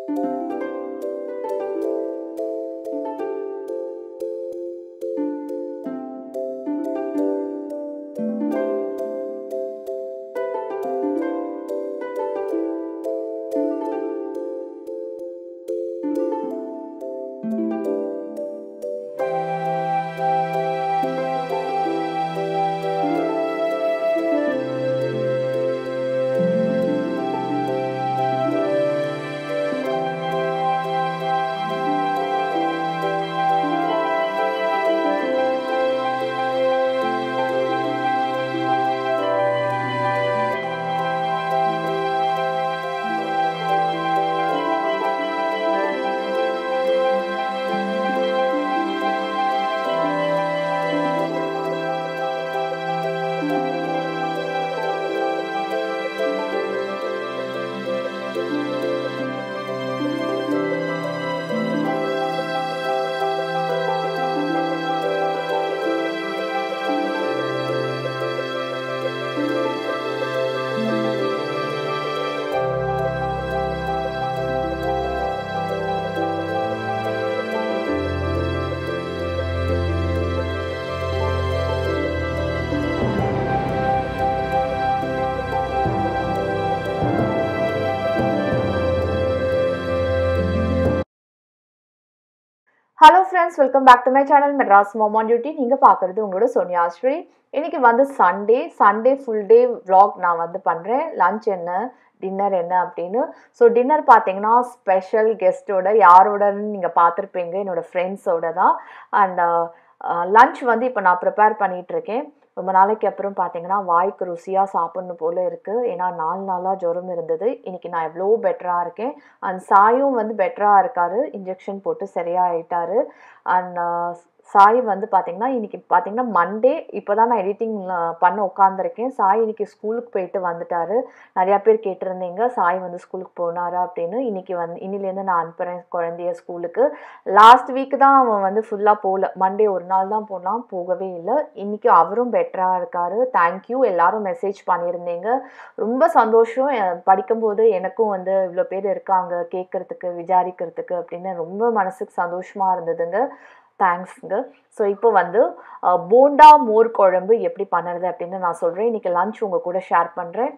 Hello friends welcome back to my channel Madras மோமான் duty நீங்கள் பார்க்குறது உங்களோட சோனியா ஸ்ரீ இன்னைக்கு வந்து Sunday Sunday full day vlog நான் வந்து பண்ணுறேன் லஞ்ச் என்ன டின்னர் என்ன அப்படின்னு ஸோ டின்னர் பார்த்தீங்கன்னா ஸ்பெஷல் கெஸ்ட்டோட யாரோடன்னு நீங்கள் பார்த்துருப்பீங்க என்னோட ஃப்ரெண்ட்ஸோட தான் அண்ட் லஞ்ச் வந்து இப்போ நான் ப்ரிப்பேர் பண்ணிட்டு இருக்கேன் ரொம்ப நாளைக்கு அப்புறம் பார்த்தீங்கன்னா வாய்க்கு ருசியாக சாப்பிட்ணும் போல இருக்குது ஏன்னா நாலு நாளாக ஜுரம் இருந்தது இன்னைக்கு நான் எவ்வளோ பெட்டராக இருக்கேன் அண்ட் சாயும் வந்து பெட்டராக இருக்காரு இன்ஜெக்ஷன் போட்டு சரியாயிட்டாரு அண்ட் சாய் வந்து பார்த்தீங்கன்னா இன்னைக்கு பார்த்தீங்கன்னா மண்டே இப்போ தான் நான் எடிட்டிங் பண்ண உட்காந்துருக்கேன் சாய் இன்னைக்கு ஸ்கூலுக்கு போயிட்டு வந்துட்டாரு நிறையா பேர் கேட்டிருந்தீங்க சாய் வந்து ஸ்கூலுக்கு போனாரா அப்படின்னு இன்னைக்கு வந்து இன்னிலேருந்து நான் அனுப்புகிறேன் குழந்தைய ஸ்கூலுக்கு லாஸ்ட் வீக் தான் அவன் வந்து ஃபுல்லாக போகல மண்டே ஒரு நாள் தான் போனான் போகவே இல்லை இன்னைக்கு அவரும் பெட்டராக இருக்காரு தேங்க்யூ எல்லாரும் மெசேஜ் பண்ணியிருந்தீங்க ரொம்ப சந்தோஷம் எ- படிக்கும்போது எனக்கும் வந்து இவ்வளோ பேர் இருக்காங்க கேட்கறதுக்கு விசாரிக்கிறதுக்கு அப்படின்னு ரொம்ப மனசுக்கு சந்தோஷமாக இருந்ததுங்க தேங்க்ஸ்ங்க ஸோ இப்போ வந்து அஹ், போண்டா மோர் குழம்பு எப்படி பண்ணுறது அப்படின்னு நான் சொல்கிறேன் இன்னைக்கு லஞ்ச் உங்கள் கூட ஷேர் பண்ணுறேன்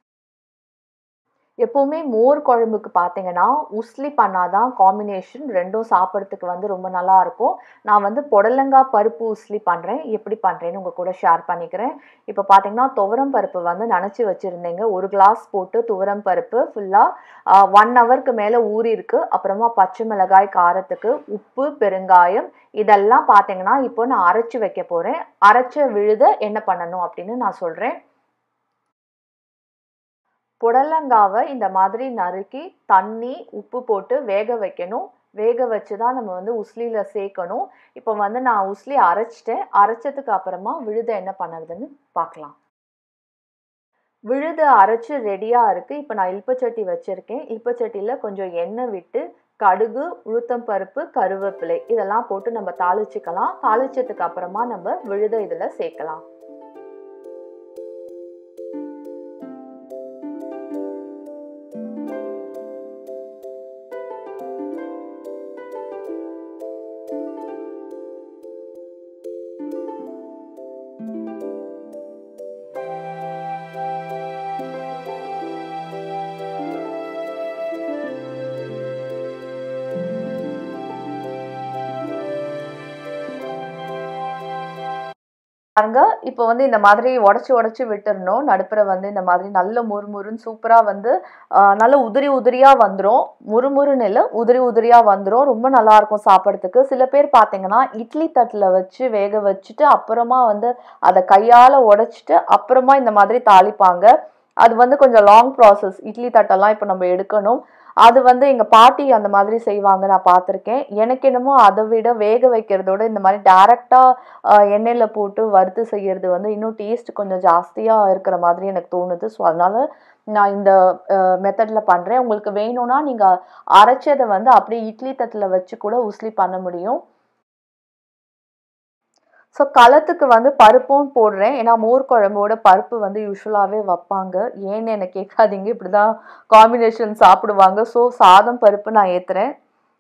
எப்போவுமே மோர் குழம்புக்கு பார்த்தீங்கன்னா உஸ்லி பண்ணாதான் காம்பினேஷன் ரெண்டும் சாப்பிட்றதுக்கு வந்து ரொம்ப நல்லா இருக்கும் நான் வந்து புடலங்காய் பருப்பு உஸ்லி பண்ணுறேன் எப்படி பண்ணுறேன்னு உங்கள் கூட ஷேர் பண்ணிக்கிறேன் இப்போ பார்த்தீங்கன்னா துவரம் பருப்பு வந்து நனைச்சி வச்சுருந்தேங்க ஒரு கிளாஸ் போட்டு துவரம் பருப்பு ஃபுல்லாக ஒன் ஹவருக்கு மேலே ஊறி இருக்கு அப்புறமா பச்சை மிளகாய் காரத்துக்கு உப்பு பெருங்காயம் இதெல்லாம் பார்த்தீங்கன்னா இப்போ நான் அரைச்சி வைக்க போகிறேன் அரைச்ச விழுத என்ன பண்ணணும் அப்படின்னு நான் சொல்கிறேன் புடலங்காவை இந்த மாதிரி நறுக்கி தண்ணி உப்பு போட்டு வேக வைக்கணும் வேக வச்சு தான் நம்ம வந்து உஸ்லியில் சேர்க்கணும் இப்போ வந்து நான் உஸ்லி அரைச்சிட்டேன் அரைச்சதுக்கு அப்புறமா விழுத என்ன பண்ணுறதுன்னு பார்க்கலாம் விழுத அரைச்சு ரெடியாக இருக்குது இப்போ நான் இல்பச்சட்டி வச்சுருக்கேன் இல்பச்சட்டியில் கொஞ்சம் எண்ணெய் விட்டு கடுகு உளுத்தம் பருப்பு கருவேப்பிலை இதெல்லாம் போட்டு நம்ம தாளிச்சுக்கலாம் தாளிச்சதுக்கு அப்புறமா நம்ம விழுத இதில் சேர்க்கலாம் பாருங்க இப்போ வந்து இந்த மாதிரி உடச்சி உடச்சி விட்டுறணும் நடுப்புற வந்து இந்த மாதிரி நல்ல முறுமுறுன்னு சூப்பராக வந்து ஆஹ், நல்ல உதிரி உதிரியாக வந்துடும் முறுமுறுன்னு இல்லை உதிரி உதிரியாக வந்துடும் ரொம்ப நல்லா இருக்கும் சாப்பிட்றதுக்கு சில பேர் பார்த்தீங்கன்னா இட்லி தட்டில் வச்சு வேக வச்சுட்டு அப்புறமா வந்து அதை கையால் உடைச்சிட்டு அப்புறமா இந்த மாதிரி தாளிப்பாங்க அது வந்து கொஞ்சம் லாங் ப்ராசஸ் இட்லி தட்டெல்லாம் இப்போ நம்ம எடுக்கணும் அது வந்து எங்கள் பாட்டி அந்த மாதிரி செய்வாங்க நான் பார்த்துருக்கேன் எனக்கு என்னமோ அதை விட வேக வைக்கிறதோட இந்த மாதிரி டேரெக்டாக எண்ணெயில் போட்டு வறுத்து செய்யறது வந்து இன்னும் டேஸ்ட் கொஞ்சம் ஜாஸ்தியாக இருக்கிற மாதிரி எனக்கு தோணுது ஸோ அதனால நான் இந்த மெத்தடில் பண்ணுறேன் உங்களுக்கு வேணும்னா நீங்கள் அரைச்சதை வந்து அப்படியே இட்லி தட்டில் வச்சு கூட உஸ்லி பண்ண முடியும் ஸோ களத்துக்கு வந்து பருப்பும் போடுறேன் ஏன்னா மோர் குழம்போட பருப்பு வந்து யூஸ்வலாகவே வைப்பாங்க ஏன்னு என்ன கேட்காதீங்க இப்படி தான் காம்பினேஷன் சாப்பிடுவாங்க ஸோ சாதம் பருப்பு நான் ஏற்றுறேன்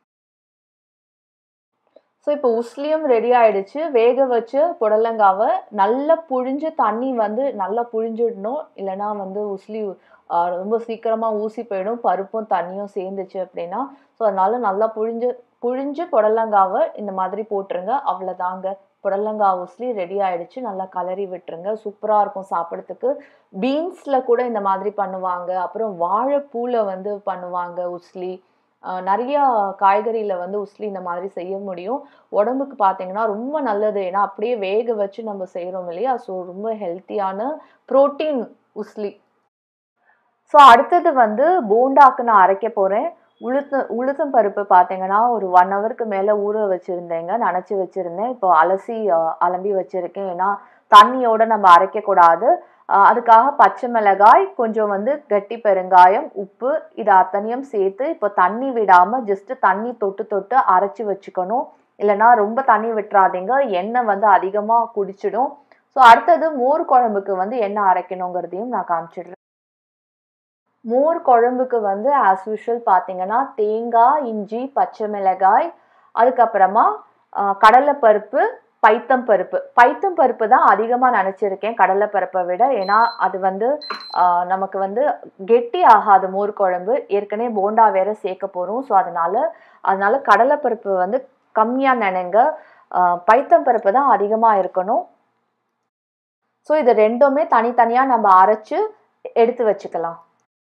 ஸோ இப்போ உஸ்லியும் ரெடி ஆயிடுச்சு வேக வச்சு புடலங்காவை நல்லா புழிஞ்சு தண்ணி வந்து நல்லா புழிஞ்சிடணும் இல்லைன்னா வந்து உஸ்லி ஆஹ், ரொம்ப சீக்கிரமாக ஊசி போயிடும் பருப்பும் தண்ணியும் சேர்ந்துச்சு அப்படின்னா ஸோ அதனால நல்லா புழிஞ்சு புழிஞ்சு புடலங்காவை இந்த மாதிரி போட்டுருங்க அவ்வளோதாங்க புடலங்காய் உஸ்லி ரெடி ஆயிடுச்சு நல்லா கலரி விட்டுருங்க சூப்பராக இருக்கும் சாப்பிட்றதுக்கு பீன்ஸில் கூட இந்த மாதிரி பண்ணுவாங்க அப்புறம் வாழைப்பூவில் வந்து பண்ணுவாங்க உஸ்லி ஆஹ் நிறைய காய்கறியில வந்து உஸ்லி இந்த மாதிரி செய்ய முடியும் உடம்புக்கு பார்த்தீங்கன்னா ரொம்ப நல்லது ஏன்னா அப்படியே வேக வச்சு நம்ம செய்கிறோம் இல்லையா ஸோ ரொம்ப ஹெல்த்தியான புரோட்டீன் உஸ்லி ஸோ அடுத்தது வந்து போண்டாக்கு நான் அரைக்க போகிறேன் உளுத்து உளுத்தம் பருப்பு பார்த்தீங்கன்னா ஒரு ஒன் ஹவருக்கு மேலே ஊற வச்சுருந்தேங்க நனைச்சி வச்சுருந்தேன் இப்போ அலசி அஹ், அலம்பி வச்சுருக்கேன் ஏன்னா தண்ணியோட நம்ம அரைக்கக்கூடாது அஹ், அதுக்காக பச்சை மிளகாய் கொஞ்சம் வந்து கட்டி பெருங்காயம் உப்பு இது அத்தனையும் சேர்த்து இப்போ தண்ணி விடாமல் ஜஸ்ட் தண்ணி தொட்டு தொட்டு அரைச்சி வச்சுக்கணும் இல்லைன்னா ரொம்ப தண்ணி விட்டுறாதீங்க எண்ணெய் வந்து அதிகமாக குடிச்சிடும் ஸோ அடுத்தது மோர் குழம்புக்கு வந்து எண்ணெய் அரைக்கணுங்கிறதையும் நான் காமிச்சிடுறேன் மோர் குழம்புக்கு வந்து ஆஸ் யூஷுவல் பார்த்தீங்கன்னா தேங்காய் இஞ்சி பச்சை மிளகாய் அதுக்கப்புறமா ஆஹ், கடலைப்பருப்பு பைத்தம் பருப்பு பைத்தம் பருப்பு தான் அதிகமாக நினச்சிருக்கேன் கடலைப்பருப்பை விட ஏன்னா அது வந்து ஆஹ், நமக்கு வந்து கெட்டி ஆகாது மோர் குழம்பு ஏற்கனவே போண்டா வேற சேர்க்க போகிறோம் ஸோ அதனால அதனால கடலைப்பருப்பு வந்து கம்மியாக நினைங்க ஆஹ், பைத்தம் பருப்பு தான் அதிகமாக இருக்கணும் ஸோ இது ரெண்டுமே தனித்தனியாக நம்ம அரைச்சு எடுத்து வச்சுக்கலாம்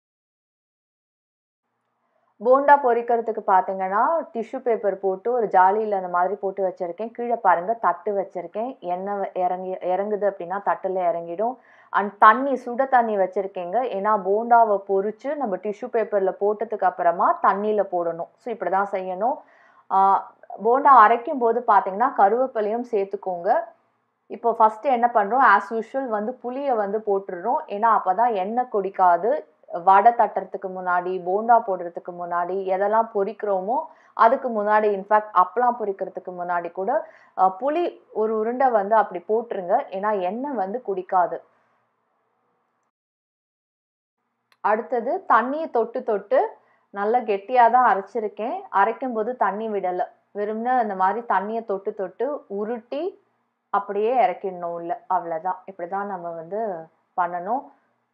போண்டா பொரிக்கிறதுக்கு பார்த்தீங்கன்னா டிஷ்யூ பேப்பர் போட்டு ஒரு ஜாலியில் அந்த மாதிரி போட்டு வச்சுருக்கேன் கீழே பாருங்கள் தட்டு வச்சுருக்கேன் எண்ணெய் வ- இறங்கி இறங்குது அப்படின்னா தட்டில் இறங்கிடும் அண்ட் தண்ணி சுட தண்ணி வச்சுருக்கேங்க ஏன்னா போண்டாவை பொரிச்சு நம்ம டிஷ்யூ பேப்பரில் போட்டதுக்கு அப்புறமா தண்ணியில் போடணும் ஸோ இப்படி தான் செய்யணும் ஆஹ் போண்டா அரைக்கும் போது பார்த்தீங்கன்னா கருவேப்பிலையும் சேர்த்துக்கோங்க இப்போ ஃபஸ்ட்டு என்ன பண்ணுறோம் ஆஸ் யூஷுவல் வந்து புளியை வந்து போட்டுடுறோம் ஏன்னா அப்போ தான் எண்ணெய் குடிக்காது வடை தட்டுறதுக்கு முன்னாடி போண்டா போடுறதுக்கு முன்னாடி எதெல்லாம் பொரிக்கிறோமோ அதுக்கு முன்னாடி இன்ஃபேக்ட் அப்பளம் பொரிக்கிறதுக்கு முன்னாடி கூட அஹ், புளி ஒரு உருண்டை வந்து அப்படி போட்டுருங்க ஏன்னா எண்ணெய் வந்து குடிக்காது அடுத்தது தண்ணியை தொட்டு தொட்டு நல்லா கெட்டியாக தான் அரைச்சிருக்கேன் அரைக்கும் போது தண்ணி விடலை வெறும்னு இந்த மாதிரி தண்ணியை தொட்டு தொட்டு உருட்டி அப்படியே இறக்கிடணும் உள்ள அவ்வளோதான் இப்படி தான் நம்ம வந்து பண்ணணும்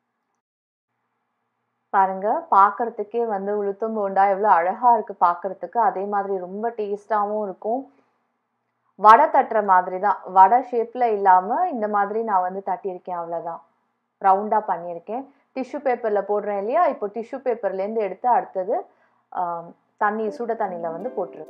பாருங்க பார்க்கறதுக்கே வந்து உளுத்தம் போண்டா எவ்வளோ அழகா இருக்கு பார்க்கறதுக்கு அதே மாதிரி ரொம்ப டேஸ்டாகவும் இருக்கும் வடை தட்டுற மாதிரி தான் வடை ஷேப்ல இல்லாம இந்த மாதிரி நான் வந்து தட்டியிருக்கேன் அவ்வளோதான் ரவுண்டா பண்ணியிருக்கேன் டிஷ்யூ பேப்பர்ல போடுறேன் இல்லையா இப்போ டிஷ்யூ பேப்பர்லேருந்து எடுத்து அடுத்தது ஆம், தண்ணி சுட தண்ணியில வந்து போட்டுரு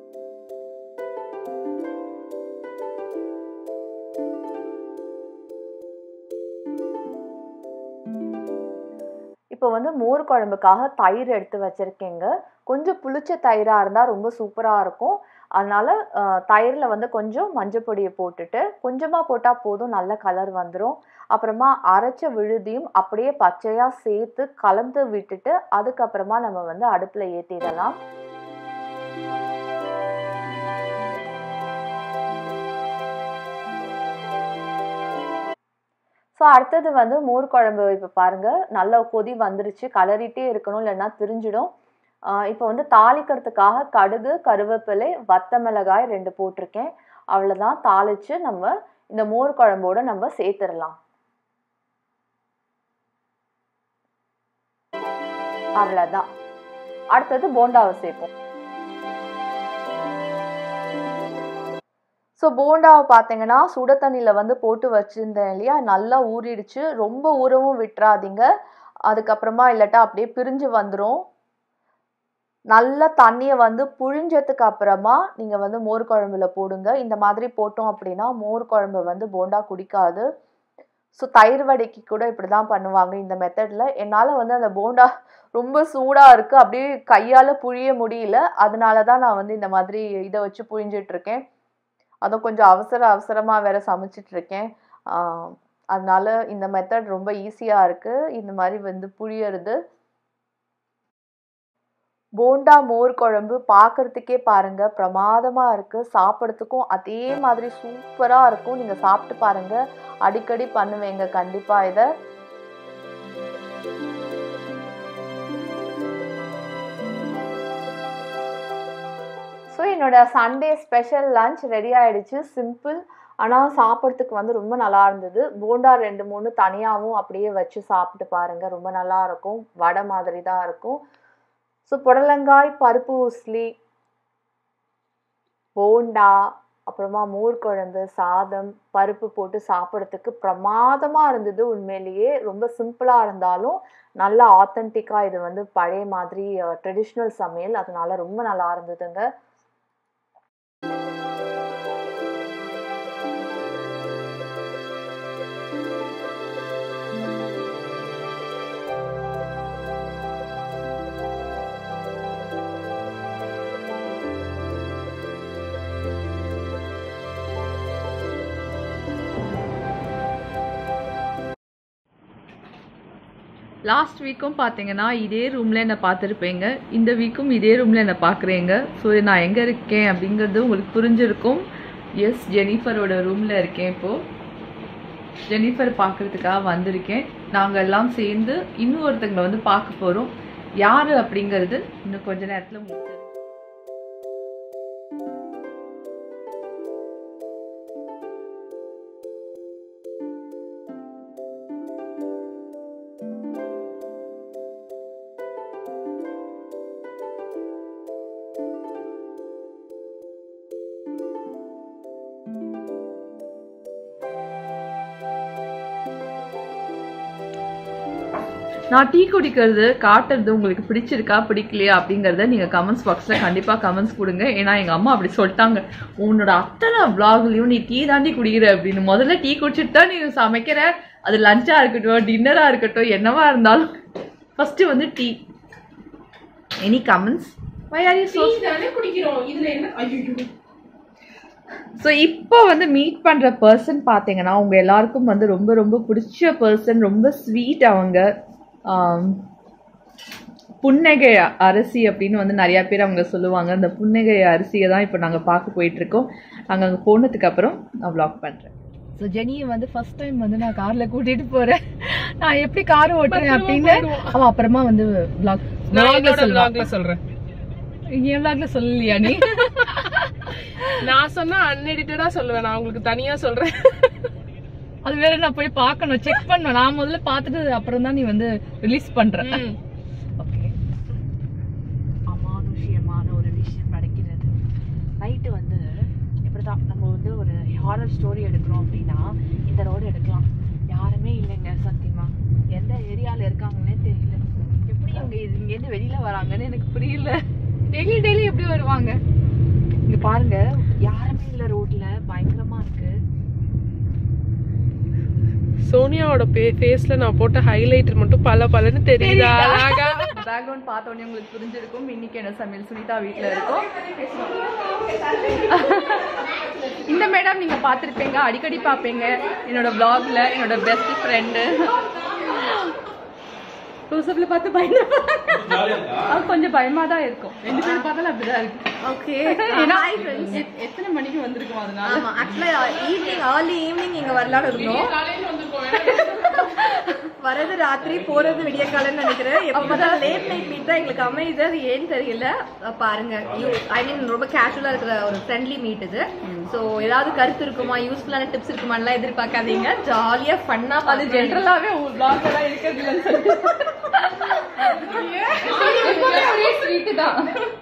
இப்போ வந்து மோர் குழம்புக்காக தயிர் எடுத்து வச்சிருக்கேங்க கொஞ்சம் புளிச்ச தயிராக இருந்தால் ரொம்ப சூப்பராக இருக்கும் அதனால அஹ், தயிர்ல வந்து கொஞ்சம் மஞ்சள் பொடியை போட்டுட்டு கொஞ்சமாக போட்டால் போதும் நல்ல கலர் வந்துடும் அப்புறமா அரைச்ச விழுதியும் அப்படியே பச்சையாக சேர்த்து கலந்து விட்டுட்டு அதுக்கப்புறமா நம்ம வந்து அடுப்பில் ஏற்றிடலாம் ஸோ அடுத்தது வந்து மோர் குழம்பு இப்போ பாருங்க நல்ல கொதி வந்துருச்சு கலரிட்டே இருக்கணும் இல்லைன்னா திரிஞ்சிடும் ஆஹ் இப்போ வந்து தாளிக்கிறதுக்காக கடுகு கருவேப்பிலை வத்த மிளகாய் ரெண்டு போட்டிருக்கேன் அவ்வளோதான் தாளிச்சு நம்ம இந்த மோர் குழம்போட நம்ம சேர்த்துடலாம் அவ்வளோதான் அடுத்தது போண்டாவை சேர்ப்போம் ஸோ போண்டாவை பார்த்தீங்கன்னா சுட தண்ணியில் வந்து போட்டு வச்சுருந்தேன் இல்லையா நல்லா ஊறிடுச்சு ரொம்ப ஊறவும் விட்டுறாதீங்க அதுக்கப்புறமா இல்லாட்டா அப்படியே பிரிஞ்சு வந்துடும் நல்ல தண்ணியை வந்து புழிஞ்சதுக்கு அப்புறமா நீங்கள் வந்து மோர் குழம்புல போடுங்க இந்த மாதிரி போட்டோம் அப்படின்னா மோர் குழம்பு வந்து போண்டா குடிக்காது ஸோ தயிர் வடைக்கு கூட இப்படி தான் பண்ணுவாங்க இந்த மெத்தடில் என்னால் வந்து அந்த போண்டா ரொம்ப சூடாக இருக்குது அப்படியே கையால் புழிய முடியல அதனால தான் நான் வந்து இந்த மாதிரி இதை வச்சு புழிஞ்சிட்டு இருக்கேன் அதுவும் கொஞ்சம் அவசர அவசரமாக வேற சமைச்சிட்டு இருக்கேன் ஆஹ் அதனால இந்த மெத்தட் ரொம்ப ஈஸியாக இருக்குது இந்த மாதிரி வந்து புழியறது போண்டா மோர் குழம்பு பார்க்கறதுக்கே பாருங்க பிரமாதமா இருக்கு சாப்பிட்றதுக்கும் அதே மாதிரி சூப்பரா இருக்கும் நீங்க சாப்பிட்டு பாருங்க அடிக்கடி பண்ணுவேங்க கண்டிப்பா இதை ஸோ என்னோட சண்டே ஸ்பெஷல் லஞ்ச் ரெடி ஆயிடுச்சு சிம்பிள் ஆனால் சாப்பிட்றதுக்கு வந்து ரொம்ப நல்லா இருந்தது போண்டா ரெண்டு மூணு தனியாகவும் அப்படியே வச்சு சாப்பிட்டு பாருங்க ரொம்ப நல்லா இருக்கும் வடை மாதிரி தான் இருக்கும் ஸோ புடலங்காய் பருப்பு உஸ்லி போண்டா அப்புறமா மோர் குழம்பு சாதம் பருப்பு போட்டு சாப்பிட்றதுக்கு பிரமாதமாக இருந்தது உண்மையிலேயே ரொம்ப சிம்பிளாக இருந்தாலும் நல்லா ஆத்தென்டிக்காக இது வந்து பழைய மாதிரி ட்ரெடிஷ்னல் சமையல் அதனால ரொம்ப நல்லா இருந்ததுங்க லாஸ்ட் வீக்கும் பார்த்தீங்கன்னா இதே ரூமில் என்னை பார்த்துருப்பீங்க இந்த வீக்கும் இதே ரூமில் என்னை பார்க்குறீங்க ஸோ நான் எங்கே இருக்கேன் அப்படிங்கிறது உங்களுக்கு புரிஞ்சிருக்கும் எஸ் ஜெனிஃபரோட ரூமில் இருக்கேன் இப்போது ஜெனிஃபர் பார்க்குறதுக்காக வந்திருக்கேன் நாங்கள் எல்லாம் சேர்ந்து இன்னும் ஒருத்தங்களை வந்து பார்க்க போகிறோம் யார் அப்படிங்கிறது இன்னும் கொஞ்ச நேரத்தில் உங்களுக்கு தெரியும். நான் டீ குடிக்கிறது காட்டுறது உங்களுக்கு பிடிச்சிருக்கா பிடிக்கலையா அப்படிங்கறத நீங்க கமெண்ட்ஸ் பாக்ஸ்ல கண்டிப்பா கமெண்ட்ஸ் கொடுங்க ஏன்னா எங்க அம்மா அப்படி சொல்லிட்டாங்க உன்னோட அத்தனை vlogலயும் நீ டீ தாண்டி குடிக்கிற அப்படின்னு முதல்ல டீ குடிச்சிட்டு தான் நீ சமைக்கிற அது லஞ்சா இருக்கட்டும் டின்னரா இருக்கட்டும் என்னவா இருந்தாலும் ஃபர்ஸ்ட் வந்து tea any comments why are you so தானே குடிக்கிறோம் இதுல என்ன ஐயோ ஸோ இப்போ வந்து மீட் பண்ணுற பர்சன் பார்த்தீங்கன்னா அவங்க எல்லாருக்கும் வந்து ரொம்ப ரொம்ப பிடிச்ச பர்சன் ரொம்ப ஸ்வீட் அவங்க ஆம், புன்னகை அரிசி அப்படின்னு வந்து நிறையா பேர் அவங்க சொல்லுவாங்க அந்த புன்னகை அரிசியை தான் இப்போ நாங்கள் பார்க்க போயிட்டுருக்கோம் நாங்கள் அங்கே போனதுக்கு அப்புறம் நான் vlog பண்ணுறேன் ஸோ ஜெனியை வந்து ஃபர்ஸ்ட் டைம் வந்து நான் காரில் கூட்டிகிட்டு போகிறேன் நான் எப்படி கார் ஓட்டுறேன் அப்படின்னு அவன் அப்புறமா வந்து vlog நான் vlogல என்னோட சொல்லுவான் vlogல சொல்றேன் என் vlogல சொல்லலையா நீ நான் சொன்னா அன்எடிட்டடா சொல்லுவேன் நான் உங்களுக்கு தனியா சொல்றேன் அது வேற நான் போய் பார்க்கணும் செக் பண்ணணும் நான் முதல்ல பார்த்துட்டு அப்புறம் தான் நீ வந்து ரிலீஸ் பண்ற ம். ஓகே அமானுஷ்யமான ஒரு விஷயம் நடக்கிறது நைட்டு வந்து இப்படிதான் நம்ம வந்து ஒரு ஹாரர் ஸ்டோரி எடுக்கிறோம் அப்படின்னா இந்த ரோடு எடுக்கலாம் யாருமே இல்லைங்க சத்தியமா எந்த ஏரியால இருக்காங்கன்னே தெரியல எப்படி அவங்க இது- இங்கேருந்து வெளியில வராங்கன்னு எனக்கு புரியல டெய்லி டெய்லி எப்படி வருவாங்க இங்க பாருங்க யாருமே இல்ல ரோட்ல பயங்கரமா இருக்கு சோனியாவோட ஃபேஸ்ல நான் போட்ட ஹைலைட்டர் மட்டும் பல பலன்னு தெரியுதா அழகா பேக்ரவுண்ட் பார்த்தோன்னே உங்களுக்கு புரிஞ்சிருக்கும் இன்னைக்கு என்ன சமையல் சுனிதா வீட்ல இருக்கும் இந்த மேடம் நீங்க பார்த்திருப்பீங்க அடிக்கடி பார்ப்பீங்க என்னோட vlogல என்னோட பெஸ்ட் ஃப்ரெண்டு க்ளோஸ்அப்ல பார்த்து பயந்து அது கொஞ்சம் பயமா தான் இருக்கும் ரெண்டு பேரும் பார்த்தாலும் அப்படிதான் இருக்கு ஓகே ஏன்னா எத்- எத்தனை மணிக்கு வந்திருக்கோம் அதனால ஆமா ஆக்சுவலா ஈவினிங் ஏர்லி ஈவினிங் இங்க வரலாம்னு இருந்தோம் காலையில வந்திருக்கோம் வரது ராத்திரி போறது விடிய காலம்னு நினைக்கிறேன் எப்பதான் லேட் நைட் மீட் தான் எங்களுக்கு அமையுது அது ஏன்னு தெரியல அஹ் பாருங்க ஐ மீன் ரொம்ப கேஷுவலா இருக்கிற ஒரு ஃப்ரெண்ட்லி மீட் இது சோ ஏதாவது கருத்து இருக்குமா யூஸ்ஃபுல்லான டிப்ஸ் இருக்குமான்லாம் எதிர்பார்க்காதீங்க ஜாலியா ஃபன்னா அது ஜென்ரலாவே உங்க vlog எல்லாம் இருக்கிறது இல்லைன்னு சொல்லிட்டு எப்பவுமே ஒரே ஸ்வீட் தான்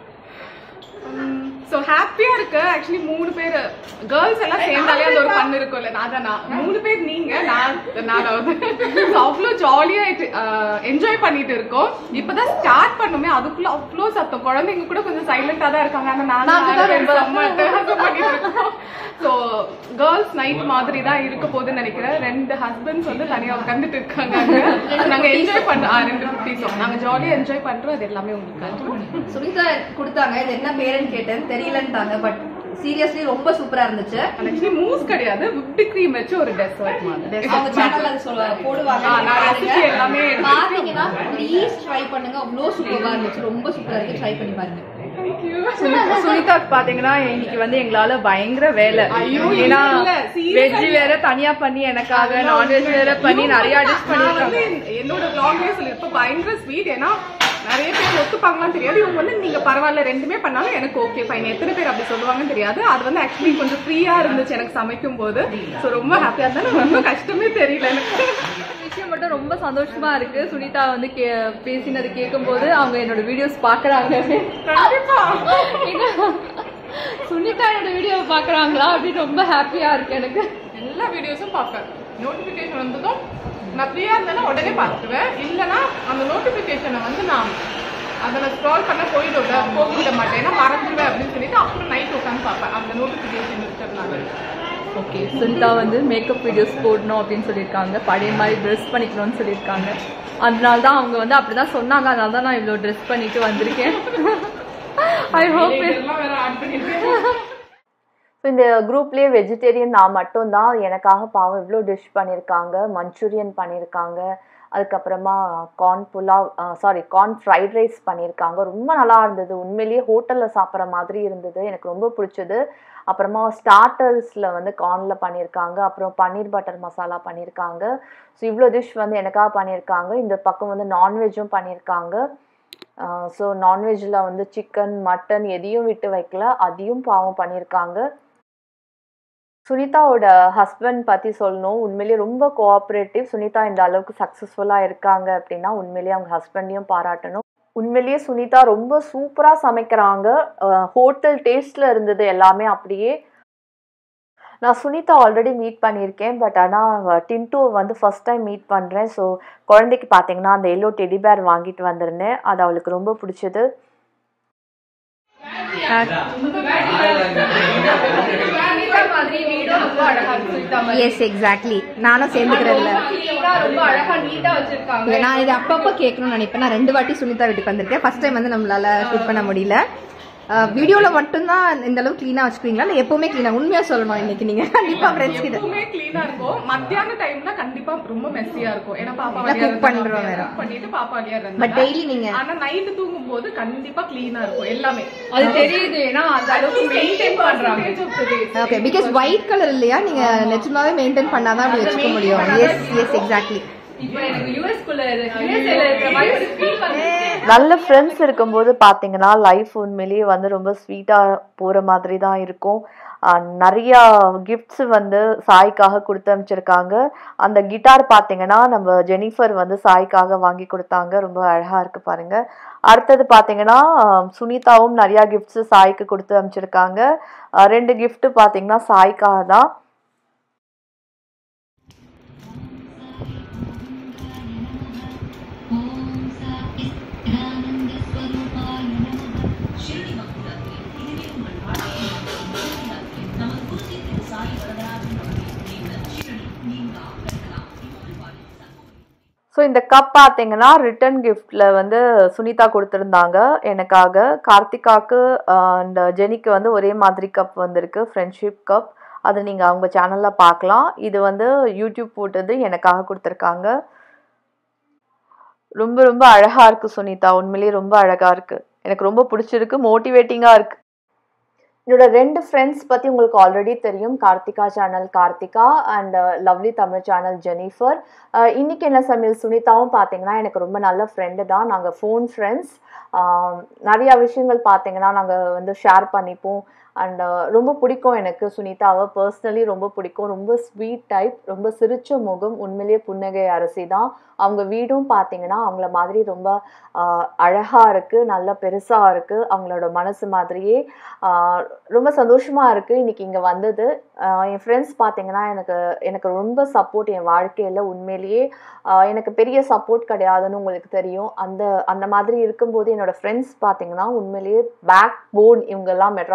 ஸோ ஹாப்பியா இருக்கு ஆக்சுவலி மூணு பேர் கேர்ள்ஸ் எல்லாம் சேர்ந்தாலே அந்த ஒரு ஃபன் இருக்கும்ல நான் தான் நான் மூணு பேர் நீங்க நான் நானாவது So, அவ்வளோ ஜாலியா என்ஜாய் பண்ணிட்டு இருக்கோம் இப்பதான் ஸ்டார்ட் பண்ணுமே அதுக்குள்ள அவ்வளோ சத்தம் குழந்தைங்க கூட கொஞ்சம் சைலண்டா தான் இருக்காங்க ஆனா நான் நாங்க தான் ரொம்ப பண்ணிட்டு இருக்கோம் ஸோ கேர்ள்ஸ் நைட் மாதிரி தான் இருக்க போகுதுன்னு நினைக்கிறேன் ரெண்டு ஹஸ்பண்ட்ஸ் வந்து தனியா உட்காந்துட்டு இருக்காங்க அங்க. நாங்க என்ஜாய் பண்ண ஆ, ரெண்டு குட்டீஸும் நாங்க ஜாலியா என்ஜாய் பண்றோம் அது எல்லாமே உங்களுக்கு சுனிதா கொடுத்தாங்க இது என்ன பேருன்னு கேட்டேன் தெரியலன்ட்டாங்க பட் சீரியஸ்லி ரொம்ப சூப்பரா இருந்துச்சு ஆக்சுவலி மூஸ் கிடையாது விப்டு க்ரீம் வச்சு ஒரு டெசர்ட் மாதிரி அவங்க சேனல்ல அது சொல்ல போடுவாங்க ஆ, நான் பாருங்க. recipe எல்லாமே எடுத்து பாத்தீங்கன்னா ப்ளீஸ் ட்ரை பண்ணுங்க அவ்வளோ சூப்பரா இருந்துச்சு ரொம்ப சூப்பரா இருக்கு ட்ரை பண்ணி பாருங்க சுனிதா பாத்தீங்கன்னா இன்னைக்கு வந்து எங்களால பயங்கர வேலை ஐயோ, ஏன்னா இல்ல, serious வெஜ் வேற தனியா பண்ணி எனக்காக நான்வெஜ் வேற பண்ணி நிறைய டிஷ் நான் வந்து பண்ணிருக்காங்க என்னோட vlogலயே சொல்லிருப்பேன் பயங்கர ஸ்வீட் ஏன்னா நிறைய பேர் ஒத்துப்பாங்களான்னு தெரியாது இவங்க வந்து நீங்க பரவாயில்ல ரெண்டுமே பண்ணாலும் எனக்கு ஓகே ஃபைன் எத்தனை பேர் அப்படி சொல்லுவாங்கன்னு தெரியாது அது வந்து ஆக்சுவலி கொஞ்சம் ஃப்ரீயா இருந்துச்சு எனக்கு சமைக்கும் போது ஸோ ரொம்ப ஹாப்பியா இருந்தாலும் ரொம்ப கஷ்டமே தெரியல எனக்கு விஷயம் மட்டும் ரொம்ப சந்தோஷமா இருக்கு சுனிதா வந்து கே பேசினது கேட்கும்போது அவங்க என்னோட வீடியோஸ் பாக்குறாங்க கண்டிப்பா சுனிதா என்னோட வீடியோ பாக்குறாங்களா அப்படின்னு ரொம்ப ஹாப்பியா இருக்கு எனக்கு எல்லா வீடியோஸும் பார்ப்பேன் நோட்டிஃபிகேஷன் வந்ததும் நான் ஃப்ரீயா இருந்தேன்னா உடனே பார்த்துருவேன் இல்லைன்னா அந்த நோட்டிஃபிகேஷனை வந்து நான் அதில் ஸ்க்ரால் பண்ண போயிடும்ல போக விட மாட்டேன் ஏன்னா மறந்துடுவேன் அப்படின்னு சொல்லிட்டு அப்புறம் நைட் உட்காந்து பார்ப்பேன் அந்த நோட்டிஃபிகேஷன் இருக்கிறதுனால ஓகே சுனிதா வந்து மேக்கப் வீடியோஸ் போடணும் அப்படின்னு சொல்லியிருக்காங்க பழைய மாதிரி ட்ரெஸ் பண்ணிக்கணும்னு சொல்லியிருக்காங்க அதனால தான் அவங்க வந்து அப்படிதான் சொன்னாங்க அதனால தான் நான் இவ்வளோ ட்ரெஸ் பண்ணிட்டு வந்திருக்கேன் ஐ ஹோப் இதெல்லாம் வேற ஆட் பண்ணிருக்கேன் ஸோ இந்த குரூப்லேயே வெஜிடேரியன் நான் மட்டும்தான் எனக்காக பாவம் இவ்வளோ டிஷ் பண்ணியிருக்காங்க மஞ்சூரியன் பண்ணியிருக்காங்க அதுக்கப்புறமா corn pulao sorry corn fried rice பண்ணியிருக்காங்க ரொம்ப நல்லா இருந்தது உண்மையிலேயே ஹோட்டலில் சாப்பிட்ற மாதிரி இருந்தது எனக்கு ரொம்ப பிடிச்சது அப்புறமா ஸ்டார்டர்ஸில் வந்து கார்னில் பண்ணியிருக்காங்க அப்புறம் பன்னீர் பட்டர் மசாலா பண்ணியிருக்காங்க ஸோ இவ்வளோ டிஷ் வந்து எனக்காக பண்ணியிருக்காங்க இந்த பக்கம் வந்து நான்வெஜ்ஜும் பண்ணியிருக்காங்க ஸோ நான்வெஜ்ஜில் வந்து சிக்கன் மட்டன் எதையும் விட்டு வைக்கல அதையும் பாவம் பண்ணியிருக்காங்க சுனிதாவோட ஹஸ்பண்ட் பற்றி சொல்லணும் உண்மையிலேயே ரொம்ப கோஆப்ரேட்டிவ் சுனிதா இந்த அளவுக்கு சக்ஸஸ்ஃபுல்லாக இருக்காங்க அப்படின்னா உண்மையிலேயே அவங்க ஹஸ்பண்டையும் பாராட்டணும் உண்மையிலேயே சுனிதா ரொம்ப சூப்பராக சமைக்கிறாங்க ஹோட்டல் டேஸ்டில் இருந்தது எல்லாமே அப்படியே நான் சுனிதா ஆல்ரெடி மீட் பண்ணியிருக்கேன் பட் ஆனால் டின்டோ வந்து ஃபர்ஸ்ட் டைம் மீட் பண்ணுறேன் ஸோ குழந்தைக்கு பார்த்தீங்கன்னா அந்த எல்லோ டெடி பேர் வாங்கிட்டு வந்திருந்தேன் அது அவளுக்கு ரொம்ப பிடிச்சது எஸ் எக்ஸாக்ட்லி நானும் சேர்ந்துக்கிறேன்ல ரொம்ப அழகா நீட்டா வச்சிருக்காங்க நான் இது அப்பப்போ கேட்கணும்னு நினைப்பேன் நான் ரெண்டு வாட்டி சுனிதா வீட்டுக்கு வந்திருக்கேன் ஃபர்ஸ்ட் டைம் வந்து நம்மளால ஷூட் பண்ண முடியல வீடியோல மட்டும்தான் இந்த அளவு க்ளீனா வச்சுக்கிறீங்களா இல்லை எப்பவுமே க்ளீனா உண்மையா சொல்லணும் இன்னைக்கு நீங்க கண்டிப்பா ஃப்ரெண்ட்ஸ் கிட்ட எப்பவுமே கிளீனா இருக்கும் மத்தியான டைம்ல கண்டிப்பா ரொம்ப மெஸ்ஸியா இருக்கும் ஏன்னா பாப்பா இல்ல, cook பண்றோம் வேற. cook பண்ணிட்டு பாப்பா வழியா பட் டெய்லி நீங்க ஆனா நைட்டு தூங்கும் போது கண்டிப்பா கிளீனா இருக்கும் எல்லாமே அது தெரியுது ஏன்னா அந்த அளவுக்கு மெயின்டைன் பண்றாங்க ஓகே பிகாஸ் ஒயிட் கலர் இல்லையா நீங்க நிஜமாவே மெயின்டைன் பண்ணாதான் அப்படி வச்சுக்க முடியும் எஸ் எஸ் எக்ஸாக்ட்லி இப்போ எனக்கு யூஎஸ் குள்ள யூஎஸ்ஏல இருக்கிற மாதிரி ஒரு ஃபீல் வந்து நல்ல ஃப்ரெண்ட்ஸ் இருக்கும்போது பார்த்தீங்கன்னா லைஃப் உண்மையிலேயே வந்து ரொம்ப ஸ்வீட்டாக போகிற மாதிரி தான் இருக்கும் ஆஹ் நிறையா கிஃப்ட்ஸ் வந்து சாய்க்காக கொடுத்து அனுப்பிச்சிருக்காங்க அந்த கிட்டார் பார்த்தீங்கன்னா நம்ம ஜெனிஃபர் வந்து சாய்க்காக வாங்கி கொடுத்தாங்க ரொம்ப அழகாக இருக்குது பாருங்க அடுத்தது பார்த்தீங்கன்னா ஆஹ் சுனிதாவும் நிறையா கிஃப்ட்ஸ் சாய்க்கு கொடுத்து அனுப்பிச்சிருக்காங்க ஆஹ் ரெண்டு gift பார்த்தீங்கன்னா சாய்க்காக தான் ஸோ இந்த கப் பார்த்தீங்கன்னா ரிட்டன் கிஃப்டில் வந்து சுனிதா கொடுத்துருந்தாங்க எனக்காக கார்த்திகாக்கு அண்ட் ஜெனிக்கு வந்து ஒரே மாதிரி கப் வந்திருக்கு ஃப்ரெண்ட்ஷிப் கப் அது நீங்கள் அவங்க சேனலில் பார்க்கலாம் இது வந்து யூடியூப் போட்டது எனக்காக கொடுத்துருக்காங்க ரொம்ப ரொம்ப அழகாக இருக்குது சுனிதா உண்மையிலேயே ரொம்ப அழகாக இருக்குது எனக்கு ரொம்ப பிடிச்சிருக்கு மோட்டிவேட்டிங்காக இருக்குது என்னோட ரெண்டு ஃப்ரெண்ட்ஸ் பற்றி உங்களுக்கு ஆல்ரெடி தெரியும் Karthika channel Karthika and lovely Tamil channel Jennifer ah இன்னைக்கு என்ன சமையல் சுனிதாவும் பார்த்தீங்கன்னா எனக்கு ரொம்ப நல்ல ஃப்ரெண்டு தான் நாங்கள் ஃபோன் ஃப்ரெண்ட்ஸ் நிறையா விஷயங்கள் பார்த்தீங்கன்னா நாங்கள் வந்து ஷேர் பண்ணிப்போம் அண்ட் ரொம்ப பிடிக்கும் எனக்கு சுனிதாவை பர்சனலி ரொம்ப பிடிக்கும் ரொம்ப ஸ்வீட் டைப் ரொம்ப சிரிச்ச முகம் உண்மையிலேயே புன்னகை அரசி தான் அவங்க வீடும் பார்த்தீங்கன்னா அவங்கள மாதிரி ரொம்ப ஆஹ், அழகா இருக்கு நல்ல பெருசா இருக்கு அவங்களோட மனசு மாதிரியே ஆஹ், ரொம்ப சந்தோஷமா இருக்கு இன்னைக்கு இங்க வந்தது ஆஹ், என் ஃப்ரெண்ட்ஸ் பார்த்தீங்கன்னா எனக்கு எனக்கு ரொம்ப சப்போர்ட் என் வாழ்க்கையில உண்மையிலேயே ஆஹ், எனக்கு பெரிய சப்போர்ட் கிடையாதுன்னு உங்களுக்கு தெரியும் அந்த அந்த மாதிரி இருக்கும்போது என்னோட ஃப்ரெண்ட்ஸ் பார்த்தீங்கன்னா உண்மையிலேயே பேக் போன் இவங்கெல்லாம் மெட்ராஸ் மோம்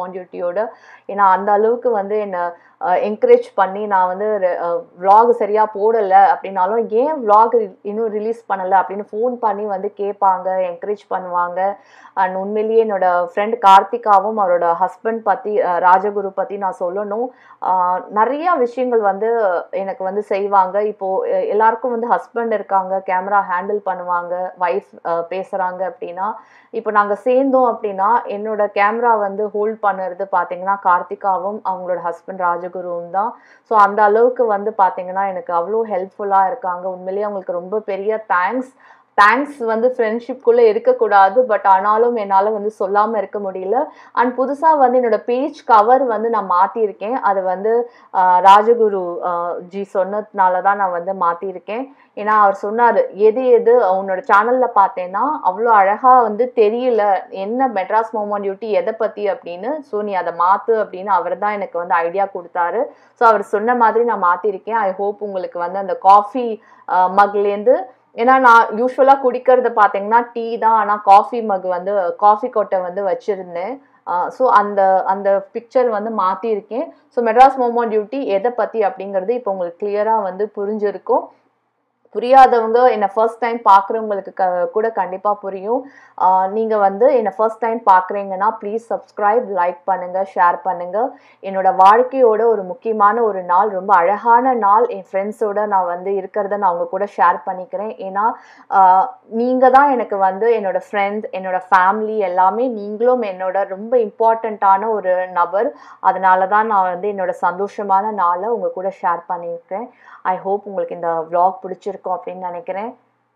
மோமான் டியூட்டியோட ஏன்னா அந்த அளவுக்கு வந்து என்னை என்கரேஜ் பண்ணி நான் வந்து vlog சரியா போடல அப்படின்னாலும் ஏன் vlog இன்னும் ரிலீஸ் பண்ணல அப்படின்னு ஃபோன் பண்ணி வந்து கேட்பாங்க என்கரேஜ் பண்ணுவாங்க அண்ட் உண்மையிலேயே என்னோட ஃப்ரெண்ட் கார்த்திகாவும் அவரோட ஹஸ்பண்ட் பத்தி அஹ், ராஜகுரு பத்தி நான் சொல்லணும் ஆஹ், நிறைய விஷயங்கள் வந்து எனக்கு வந்து செய்வாங்க இப்போ அஹ், எல்லாருக்கும் வந்து ஹஸ்பண்ட் இருக்காங்க கேமரா ஹேண்டில் பண்ணுவாங்க ஒய்ஃப் பேசுறாங்க அப்படின்னா இப்போ நாங்க சேர்ந்தோம் அப்படின்னா என்னோட கேமரா வந்து ஹோல்ட் பண்ணுறது பார்த்தீங்கன்னா கார்த்திகாவும் அவங்களோட ஹஸ்பண்ட் ராஜகுருவும் தான் ஸோ அந்த அளவுக்கு வந்து பார்த்தீங்கன்னா எனக்கு அவ்வளோ ஹெல்ப்ஃபுல்லாக இருக்காங்க உண்மையிலேயே அவங்களுக்கு ரொம்ப பெரிய தேங்க்ஸ் தேங்க்ஸ் வந்து ஃப்ரெண்ட்ஷிப்குள்ளே இருக்கக்கூடாது பட் ஆனாலும் என்னால் வந்து சொல்லாமல் இருக்க முடியல அண்ட் புதுசாக வந்து என்னோட பேஜ் கவர் வந்து நான் மாற்றிருக்கேன் அது வந்து ஆஹ், ராஜகுரு ஆஹ், ஜி சொன்னதுனால தான் நான் வந்து மாற்றிருக்கேன் ஏன்னா அவர் சொன்னார் எது எது உன்னோட சேனலில் பார்த்தேன்னா அவ்வளோ அழகாக வந்து தெரியல என்ன மெட்ராஸ் மோமன் டியூட்டி எதை பற்றி அப்படின்னு ஸோ நீ அதை மாற்று அப்படின்னு அவர் தான் எனக்கு வந்து ஐடியா கொடுத்தாரு ஸோ அவர் சொன்ன மாதிரி நான் மாற்றிருக்கேன் ஐ ஹோப் உங்களுக்கு வந்து அந்த காஃபி மக்லேருந்து ஏன்னா நான் யூஸ்வலாக குடிக்கிறது பார்த்தீங்கன்னா டீ தான் ஆனால் காஃபி மக் வந்து காஃபி கொட்டை வந்து வச்சுருந்தேன் ஸோ அந்த அந்த பிக்சர் வந்து மாற்றிருக்கேன் ஸோ மெட்ராஸ் மோமோ டியூட்டி எதை பற்றி அப்படிங்கிறது இப்போ உங்களுக்கு கிளியராக வந்து புரிஞ்சிருக்கும் புரியாதவங்க என்னை ஃபர்ஸ்ட் டைம் பார்க்குறவங்களுக்கு க கூட கண்டிப்பாக புரியும் நீங்கள் வந்து என்னை ஃபர்ஸ்ட் டைம் பார்க்குறீங்கன்னா ப்ளீஸ் சப்ஸ்கிரைப் லைக் பண்ணுங்கள் ஷேர் பண்ணுங்கள் என்னோட வாழ்க்கையோட ஒரு முக்கியமான ஒரு நாள் ரொம்ப அழகான நாள் என் ஃப்ரெண்ட்ஸோட நான் வந்து இருக்கிறத நான் அவங்க கூட ஷேர் பண்ணிக்கிறேன் ஏன்னா நீங்கள் தான் எனக்கு வந்து என்னோட ஃப்ரெண்ட்ஸ் என்னோட ஃபேமிலி எல்லாமே நீங்களும் என்னோட ரொம்ப இம்பார்ட்டண்ட்டான ஒரு நபர் அதனால தான் நான் வந்து என்னோட சந்தோஷமான நாளை உங்கள் கூட ஷேர் பண்ணியிருக்கேன் ஐ ஹோப் உங்களுக்கு இந்த vlog பிடிச்சிருக்கும் அப்படின்னு நினைக்கிறேன்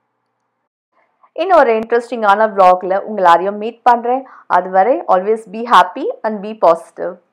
இன்னொரு இன்ட்ரெஸ்டிங்கான vlogல உங்களை எல்லாரையும் மீட் பண்ணுறேன் அதுவரை always be happy and be positive